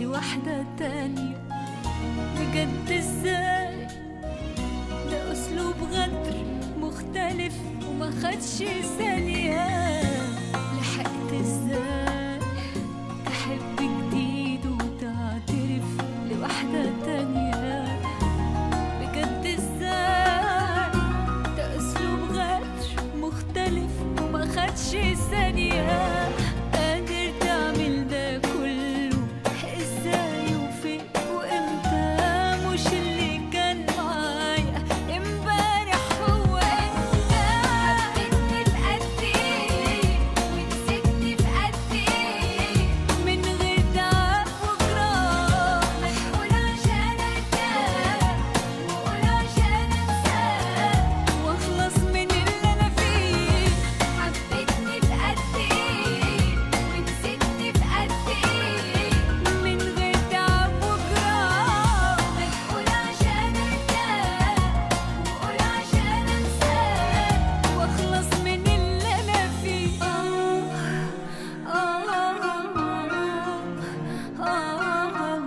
لواحدة تانية بجد ازاي ده اسلوب غدر مختلف وما خدش ثانية لحقت ازاي تحب جديد وتعترف لواحدة تانية بجد ازاي ده اسلوب غدر مختلف وما خدش ثانية قادر تعمل ده كله ازاي وفين وامتى مش اللي كان معايا امبارح هو انت حبيتني بقد ايه ونسيتني بقد ايه من غير تعب وجراح قول عشان ارتاح وقول عشان انساك واخلص من اللي انا فيه حبيتني بقد ايه ونسيتني بقد ايه من غير تعب وجراح قول عشان ارتاح وقول عشان انساك واخلص من اللي انا فيه آه آه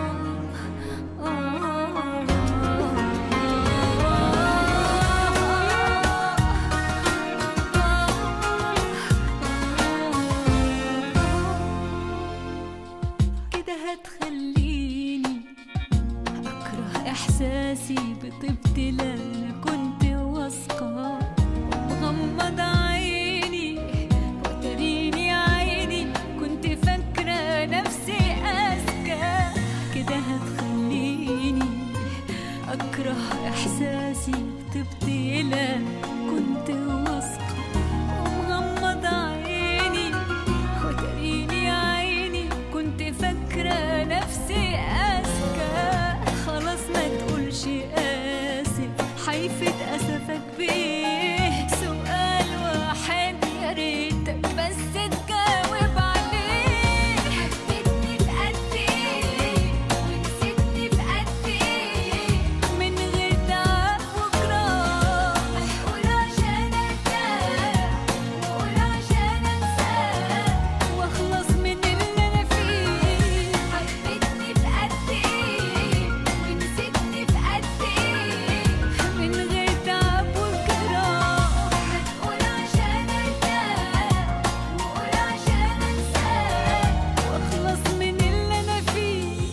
كده هتخليني أكره إحساسي بطيبتي لا أنا كنت واثقة مغمض عيني وتريني عيني كنت فاكرة نفسي أذكى كده هتخليني أكره إحساسي بطيبتي لا كنت واثقة ومغمض عيني وتريني عيني كنت فاكرة نفسي أذكى خلاص ما تقولش آسف حيفة أسفك بيه سؤال واحد يا ريتك بس تجاوب عليه حبيتني بقد ايه ونسيتني بقد ايه من غير تعب وجراح قول عشان ارتاح وقول عشان انساك واخلص من اللي أنا فيه حبيتني بقد ايه ونسيتني بقد ايه من غير تعب وجراح قول عشان ارتاح وقول عشان انساك واخلص من اللي انا فيه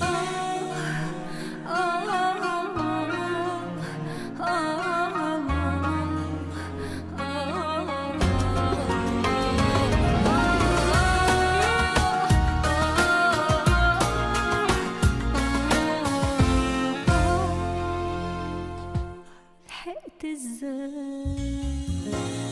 آه آه آه لحقت ازاي